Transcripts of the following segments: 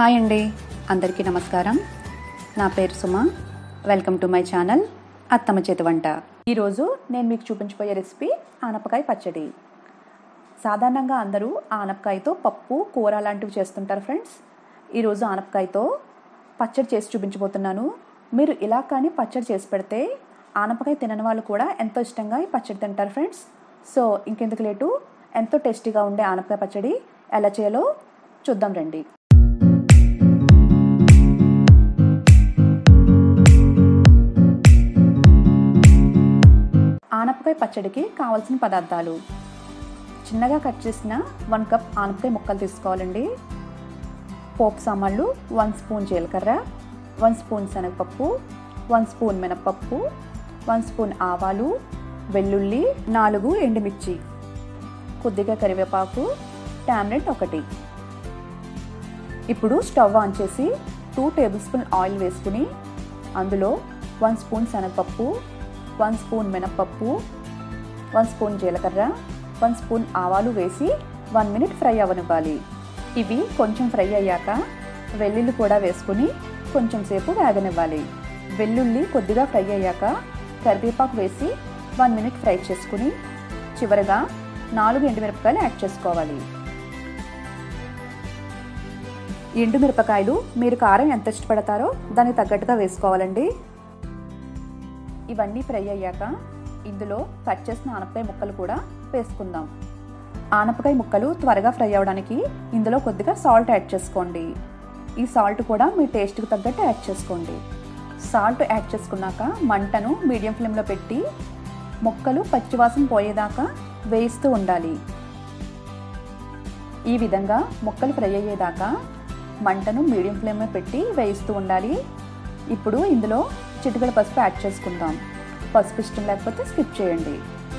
hi అండి అందరికీ నమస్కారం నా పేరు Suma welcome to my channel అత్తమ్మ చేతి వంట ఈరోజు నేను మీకు చూపించబోయే రెసిపీ ఆనపకాయ పచ్చడి సాధారణంగా అందరూ ఆనపకాయతో పప్పు కూర లాంటివి చేస్తుంటారు ఫ్రెండ్స్ ఈరోజు ఆనపకాయతో పచ్చడి చేసి చూపించబోతున్నాను మీరు ఇలా కానీ పచ్చడి చేసి పెడితే ఆనపకాయ తినని వాళ్ళు కూడా ఎంతో ఇష్టంగా ఈ పచ్చడి తింటారు ఫ్రెండ్స్ సో ఇంకెందుకు లేటు ఎంతో టేస్టీగా ఉండే ఆనపకాయ పచ్చడి ఎలా చేయాలో చూద్దాం రండి ఆనపకాయ పచ్చడికి కావాల్సిన పదార్థాలు చిన్నగా కట్ చేసిన వన్ కప్ ఆనపకాయ ముక్కలు తీసుకోవాలండి పోపు సామాన్లు వన్ స్పూన్ జీలకర్ర వన్ స్పూన్ శనగపప్పు వన్ స్పూన్ మినపప్పు వన్ స్పూన్ ఆవాలు వెల్లుల్లి నాలుగు ఎండుమిర్చి కొద్దిగా కరివేపాకు టామ్లెట్ ఒకటి ఇప్పుడు స్టవ్ ఆన్ చేసి టూ టేబుల్ స్పూన్ ఆయిల్ వేసుకుని అందులో వన్ స్పూన్ శనగపప్పు వన్ స్పూన్ మినపప్పు వన్ స్పూన్ జీలకర్ర వన్ స్పూన్ ఆవాలు వేసి వన్ మినిట్ ఫ్రై అవ్వనివ్వాలి ఇవి కొంచెం ఫ్రై అయ్యాక వెల్లుల్లి కూడా వేసుకుని కొంచెం సేపు వేగనివ్వాలి వెల్లుల్లి కొద్దిగా ఫ్రై అయ్యాక కరివేపాకు వేసి వన్ మినిట్ ఫ్రై చేసుకుని చివరగా నాలుగు ఎండుమిరపకాయలు యాడ్ చేసుకోవాలి ఎండుమిరపకాయలు మీరు కారం ఎంత ఇష్టపడతారో దానికి తగ్గట్టుగా వేసుకోవాలండి ఇవన్నీ ఫ్రై అయ్యాక ఇందులో కట్ చేసిన ఆనపకాయ ముక్కలు కూడా వేసుకుందాం ఆనపకాయ ముక్కలు త్వరగా ఫ్రై అవ్వడానికి ఇందులో కొద్దిగా సాల్ట్ యాడ్ చేసుకోండి ఈ సాల్ట్ కూడా మీ టేస్ట్కి తగ్గట్టు యాడ్ చేసుకోండి సాల్ట్ యాడ్ చేసుకున్నాక మంటను మీడియం ఫ్లేమ్లో పెట్టి ముక్కలు పచ్చివాసన పోయేదాకా వేయిస్తూ ఉండాలి ఈ విధంగా ముక్కలు ఫ్రై అయ్యేదాకా మంటను మీడియం ఫ్లేమ్లో పెట్టి వేయిస్తూ ఉండాలి ఇప్పుడు ఇందులో చిటికల పసుపు యాడ్ చేసుకుందాం పసుపు ఇష్టం లేకపోతే స్కిప్ చేయండి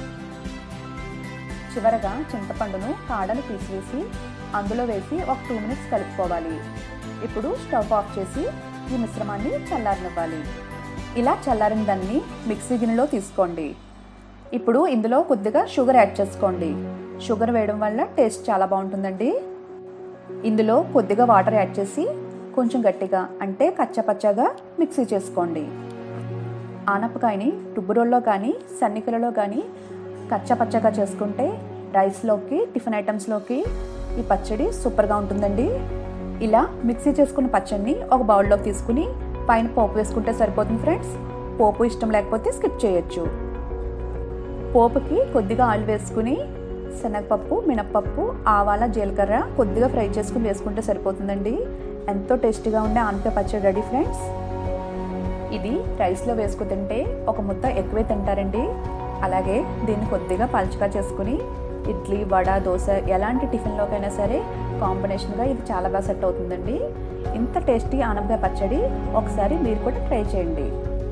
చివరగా చింతపండును కాడలు తీసివేసి అందులో వేసి ఒక టూ మినిట్స్ కలుపుకోవాలి ఇప్పుడు స్టవ్ ఆఫ్ చేసి ఈ మిశ్రమాన్ని చల్లారనివ్వాలి ఇలా చల్లారిన దాన్ని మిక్సీ గిన్నెలో తీసుకోండి ఇప్పుడు ఇందులో కొద్దిగా షుగర్ యాడ్ చేసుకోండి షుగర్ వేయడం వల్ల టేస్ట్ చాలా బాగుంటుందండి ఇందులో కొద్దిగా వాటర్ యాడ్ చేసి కొంచెం గట్టిగా అంటే కచ్చపచ్చగా మిక్సీ చేసుకోండి ఆనపకాయని టుబ్బురోల్లో కానీ సన్నికలలో కానీ కచ్చపచ్చగా చేసుకుంటే రైస్లోకి టిఫిన్ ఐటమ్స్లోకి ఈ పచ్చడి సూపర్గా ఉంటుందండి ఇలా మిక్సీ చేసుకున్న పచ్చడిని ఒక బౌల్లోకి తీసుకుని పైన పోపు వేసుకుంటే సరిపోతుంది ఫ్రెండ్స్ పోపు ఇష్టం లేకపోతే స్కిప్ చేయొచ్చు పోపుకి కొద్దిగా ఆయిల్ వేసుకుని శనగపప్పు మినప్పప్పు ఆవాల జీలకర్ర కొద్దిగా ఫ్రై చేసుకుని వేసుకుంటే సరిపోతుందండి ఎంతో టేస్టీగా ఉండే ఆనపకాయ పచ్చడి రెడీ ఫ్రెండ్స్ ఇది రైస్లో వేసుకు తింటే ఒక ముద్ద ఎక్కువే తింటారండి అలాగే దీన్ని కొద్దిగా పలుచగా చేసుకుని ఇడ్లీ వడ దోశ ఎలాంటి టిఫిన్లోకైనా సరే కాంబినేషన్గా ఇది చాలా బాగా సెట్ అవుతుందండి ఇంత టేస్టీ ఆనపకాయ పచ్చడి ఒకసారి మీరు కూడా ట్రై చేయండి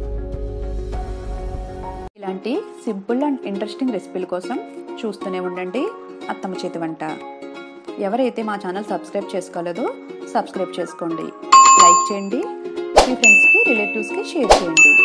ఇలాంటి సింపుల్ అండ్ ఇంట్రెస్టింగ్ రెసిపీల కోసం చూస్తూనే ఉండండి అత్తమ్మ చేతి వంట ఎవరైతే మా ఛానల్ సబ్స్క్రైబ్ చేసుకోలేదో సబ్స్క్రైబ్ చేసుకోండి లైక్ చేయండి మీ ఫ్రెండ్స్కి రిలేటివ్స్కి షేర్ చేయండి